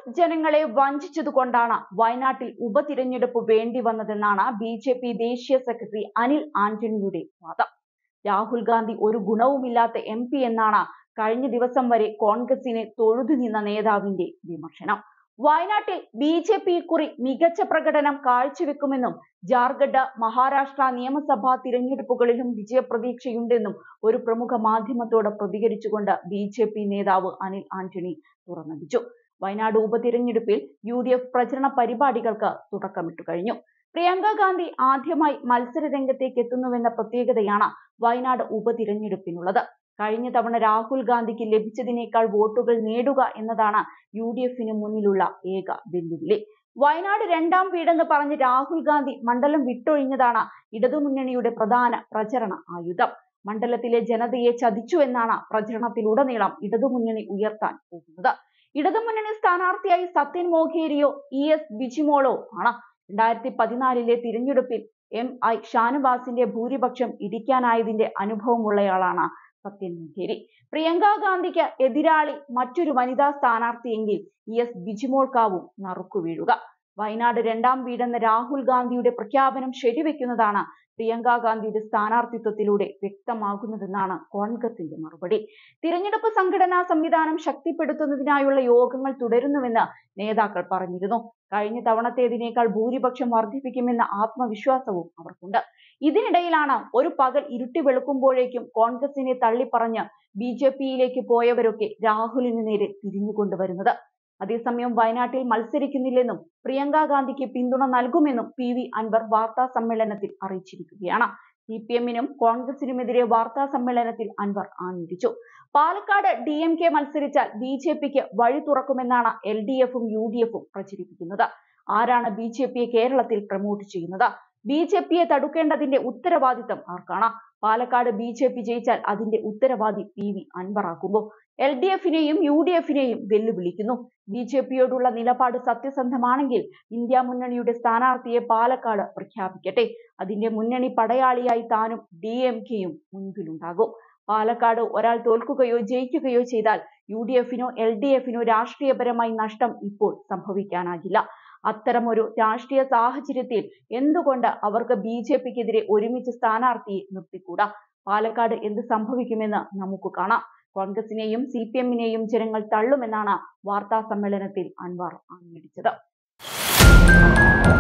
ജനങ്ങളെ വഞ്ചിച്ചതുകൊണ്ടാണ് വയനാട്ടിൽ ഉപതിരഞ്ഞെടുപ്പ് വേണ്ടി വന്നതെന്നാണ് ബി ജെ പി ദേശീയ സെക്രട്ടറി അനിൽ ആന്റണിയുടെ വാദം രാഹുൽ ഗാന്ധി ഒരു ഗുണവുമില്ലാത്ത എം പി എന്നാണ് കഴിഞ്ഞ ദിവസം വരെ കോൺഗ്രസിനെ തൊഴുതു നിന്ന നേതാവിന്റെ വിമർശനം വയനാട്ടിൽ ബി ജെ പി കുറി മികച്ച പ്രകടനം കാഴ്ചവെക്കുമെന്നും ജാർഖണ്ഡ് മഹാരാഷ്ട്ര നിയമസഭാ തിരഞ്ഞെടുപ്പുകളിലും വിജയപ്രതീക്ഷയുണ്ടെന്നും ഒരു പ്രമുഖ മാധ്യമത്തോട് പ്രതികരിച്ചുകൊണ്ട് ബി ജെ പി നേതാവ് അനിൽ ആന്റണി തുറന്നടിച്ചു വയനാട് ഉപതിരഞ്ഞെടുപ്പിൽ യു ഡി എഫ് പ്രചരണ പരിപാടികൾക്ക് തുടക്കമിട്ടു കഴിഞ്ഞു പ്രിയങ്ക ഗാന്ധി ആദ്യമായി മത്സര രംഗത്തേക്ക് എത്തുന്നുവെന്ന പ്രത്യേകതയാണ് വയനാട് ഉപതിരഞ്ഞെടുപ്പിനുള്ളത് കഴിഞ്ഞ തവണ രാഹുൽ ഗാന്ധിക്ക് ലഭിച്ചതിനേക്കാൾ വോട്ടുകൾ നേടുക എന്നതാണ് യു ഡി എഫിന് മുന്നിലുള്ള ഏക വെല്ലുവിളി വയനാട് രണ്ടാം വീടെന്ന് പറഞ്ഞ് രാഹുൽ ഗാന്ധി മണ്ഡലം വിട്ടൊഴിഞ്ഞതാണ് ഇടതുമുന്നണിയുടെ പ്രധാന പ്രചരണ ആയുധം മണ്ഡലത്തിലെ ജനതയെ ചതിച്ചു എന്നാണ് പ്രചരണത്തിലുടനീളം ഇടതുമുന്നണി ഉയർത്താൻ പോകുന്നത് ഇടതുമുന്നണി സ്ഥാനാർത്ഥിയായി സത്യൻ മോഖേരിയോ ഇ എസ് ബിജിമോളോ ആണ് രണ്ടായിരത്തി പതിനാലിലെ തിരഞ്ഞെടുപ്പിൽ എം ഐ ഷാനവാസിന്റെ ഭൂരിപക്ഷം ഇടിക്കാനായതിന്റെ അനുഭവമുള്ളയാളാണ് സത്യൻ മോഖേരി പ്രിയങ്ക ഗാന്ധിക്ക് എതിരാളി മറ്റൊരു വനിതാ സ്ഥാനാർത്ഥിയെങ്കിൽ ഇ എസ് ബിജിമോൾക്കാവും നറുക്കു വീഴുക വയനാട് രണ്ടാം വീടെന്ന രാഹുൽ ഗാന്ധിയുടെ പ്രഖ്യാപനം ശരിവെക്കുന്നതാണ് പ്രിയങ്ക ഗാന്ധിയുടെ സ്ഥാനാർത്ഥിത്വത്തിലൂടെ വ്യക്തമാകുന്നതെന്നാണ് കോൺഗ്രസിന്റെ മറുപടി തിരഞ്ഞെടുപ്പ് സംഘടനാ സംവിധാനം ശക്തിപ്പെടുത്തുന്നതിനായുള്ള യോഗങ്ങൾ തുടരുന്നുവെന്ന് നേതാക്കൾ പറഞ്ഞിരുന്നു കഴിഞ്ഞ തവണത്തേതിനേക്കാൾ ഭൂരിപക്ഷം വർദ്ധിപ്പിക്കുമെന്ന ആത്മവിശ്വാസവും അവർക്കുണ്ട് ഇതിനിടയിലാണ് ഒരു പകൽ ഇരുട്ടി വെളുക്കുമ്പോഴേക്കും കോൺഗ്രസിനെ തള്ളിപ്പറഞ്ഞ് ബി ജെ പിയിലേക്ക് പോയവരൊക്കെ രാഹുലിന് നേരെ തിരിഞ്ഞുകൊണ്ടുവരുന്നത് അതേസമയം വയനാട്ടിൽ മത്സരിക്കുന്നില്ലെന്നും പ്രിയങ്ക ഗാന്ധിക്ക് പിന്തുണ നൽകുമെന്നും പി വി അൻവർ വാർത്താ സമ്മേളനത്തിൽ അറിയിച്ചിരിക്കുകയാണ് സി പി എമ്മിനും കോൺഗ്രസിനുമെതിരെ വാർത്താ സമ്മേളനത്തിൽ അൻവർ ആഞ്ഞടിച്ചു പാലക്കാട് ഡി എം കെ മത്സരിച്ചാൽ ബി ജെ പിക്ക് വഴി തുറക്കുമെന്നാണ് എൽ ഡി എഫും യു ഡി എഫും പ്രചരിപ്പിക്കുന്നത് ആരാണ് ബി ജെ പിയെ കേരളത്തിൽ പ്രമോട്ട് ചെയ്യുന്നത് ബി ജെ പിയെ തടുക്കേണ്ടതിന്റെ ഉത്തരവാദിത്തം ആർക്കാണ് പാലക്കാട് ബി ജെ പി ജയിച്ചാൽ അതിന്റെ ഉത്തരവാദി പി വി അൻവറാക്കുമ്പോൾ എൽ ഡി എഫിനെയും യു ഡി എഫിനെയും വെല്ലുവിളിക്കുന്നു ബി ജെ പിയോടുള്ള നിലപാട് സത്യസന്ധമാണെങ്കിൽ ഇന്ത്യ മുന്നണിയുടെ സ്ഥാനാർത്ഥിയെ പാലക്കാട് പ്രഖ്യാപിക്കട്ടെ അതിന്റെ മുന്നണി പടയാളിയായി താനും ഡി എം കെയും മുൻപിലുണ്ടാകും പാലക്കാട് ഒരാൾ തോൽക്കുകയോ ജയിക്കുകയോ ചെയ്താൽ യു ഡി എഫിനോ എൽ ഡി എഫിനോ രാഷ്ട്രീയപരമായി നഷ്ടം ഇപ്പോൾ സംഭവിക്കാനാകില്ല അത്തരമൊരു രാഷ്ട്രീയ സാഹചര്യത്തിൽ എന്തുകൊണ്ട് അവർക്ക് ബി ജെ പിക്കെതിരെ ഒരുമിച്ച് സ്ഥാനാർത്ഥിയെ നിർത്തിക്കൂടാ പാലക്കാട് എന്ത് സംഭവിക്കുമെന്ന് നമുക്ക് കാണാം കോൺഗ്രസിനെയും സി പി എമ്മിനെയും ജനങ്ങൾ തള്ളുമെന്നാണ് വാർത്താ സമ്മേളനത്തിൽ അൻവർ ആഞ്ഞടിച്ചത്